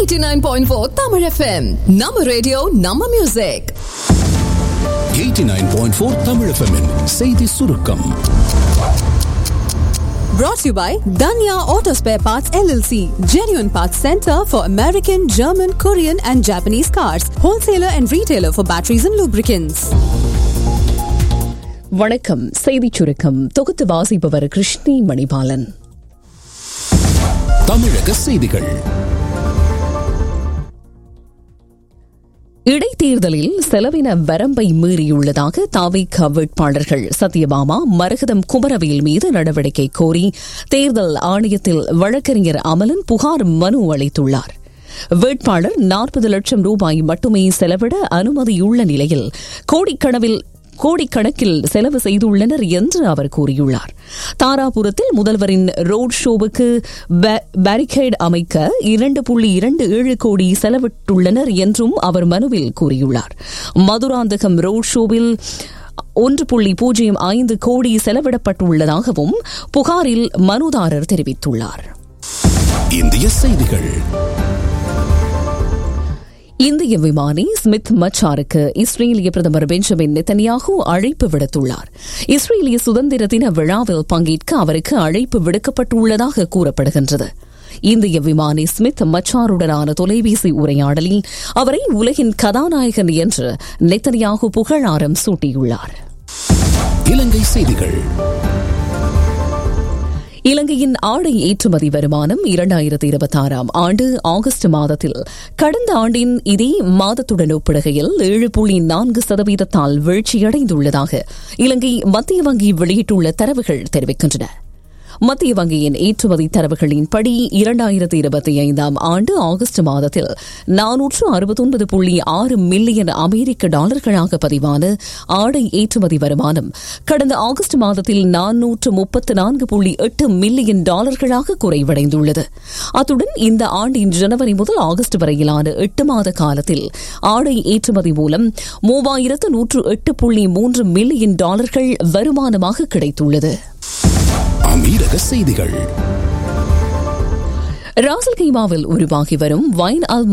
89.4 Tamil FM. நம்ம radio நம்ம music 89.4 Tamil FM -இன் செய்தி சுருக்கம் Brought to you by Danya Auto Spare Parts LLC, genuine parts center for American, German, Korean, and Japanese cars, wholesaler and retailer for batteries and lubricants. வணக்கம் செய்திச் சுருக்கம் தொகுத்து வாசிப்பவர் கிருஷ்ணி மணிபாலன் தமிழக செய்திகள் இடைத்தேர்தலில் செலவின வரம்பை மீறியுள்ளதாக தாவிக வேட்பாளர்கள் சத்யபாமா மரகதம் குமரவேல் மீது நடவடிக்கை கோரி தேர்தல் ஆணையத்தில் வழக்கறிஞர் அமலன் புகார் மனு அளித்துள்ளார் வேட்பாளர் நாற்பது லட்சம் ரூபாய் மட்டுமே செலவிட அனுமதியுள்ள நிலையில் கோடிக்கணவில் கோடிக்கணக்கில் செலவு செய்துள்ளனர் என்று அவர் கூறியுள்ளார் தாராபுரத்தில் முதல்வரின் ரோட் ஷோவுக்கு பேரிகேட் அமைக்க இரண்டு புள்ளி இரண்டு ஏழு கோடி செலவிட்டுள்ளனர் என்றும் அவர் மனுவில் கூறியுள்ளார் மதுராந்தகம் ரோட் ஷோவில் ஒன்று புள்ளி பூஜ்ஜியம் ஐந்து கோடி செலவிடப்பட்டுள்ளதாகவும் புகாரில் மனுதாரர் தெரிவித்துள்ளார் இந்திய செய்திகள் இந்திய விமானி ஸ்மித் மச்சாருக்கு இஸ்ரேலிய பிரதமர் பெஞ்சமின் நெத்தன்யாகு அழைப்பு விடுத்துள்ளார் இஸ்ரேலிய சுதந்திர தின விழாவில் பங்கேற்க அவருக்கு அழைப்பு விடுக்கப்பட்டுள்ளதாக கூறப்படுகின்றது இந்திய விமானி ஸ்மித் மச்சாருடனான தொலைபேசி உரையாடலில் அவரை உலகின் கதாநாயகன் என்று நெத்தன்யாகு புகழாரம் சூட்டியுள்ளார் இலங்கை செய்திகள் இலங்கையின் ஆடை ஏற்றுமதி வருமானம் இரண்டாயிரத்தி இருபத்தி ஆறாம் ஆண்டு ஆகஸ்ட் மாதத்தில் கடந்த ஆண்டின் இதே மாதத்துடன் ஒப்பிடுகையில் ஏழு புள்ளி நான்கு சதவீதத்தால் வீழ்ச்சியடைந்துள்ளதாக இலங்கை மத்திய வங்கி வெளியிட்டுள்ள தரவுகள் தெரிவிக்கின்றன மத்திய வங்கியின் ஏற்றுமதி தரவுகளின்படி இரண்டாயிரத்தி இருபத்தி ஐந்தாம் ஆண்டு ஆகஸ்ட் மாதத்தில் நானூற்று அறுபத்தொன்பது புள்ளி ஆறு மில்லியன் அமெரிக்க டாலர்களாக பதிவான ஆடை ஏற்றுமதி வருமானம் கடந்த ஆகஸ்ட் மாதத்தில் நானூற்று முப்பத்து நான்கு புள்ளி எட்டு மில்லியன் டாலர்களாக குறைவடைந்துள்ளது அத்துடன் இந்த ஆண்டின் ஜனவரி முதல் ஆகஸ்ட் வரையிலான எட்டு மாத காலத்தில் ஆடை ஏற்றுமதி மூலம் மூவாயிரத்து நூற்று எட்டு புள்ளி மூன்று மில்லியன் டாலர்கள் வருமானமாக கிடைத்துள்ளது அமீரக செய்திகள் ராசல் கைமாவில் உருவாகி வரும் வைன் அல்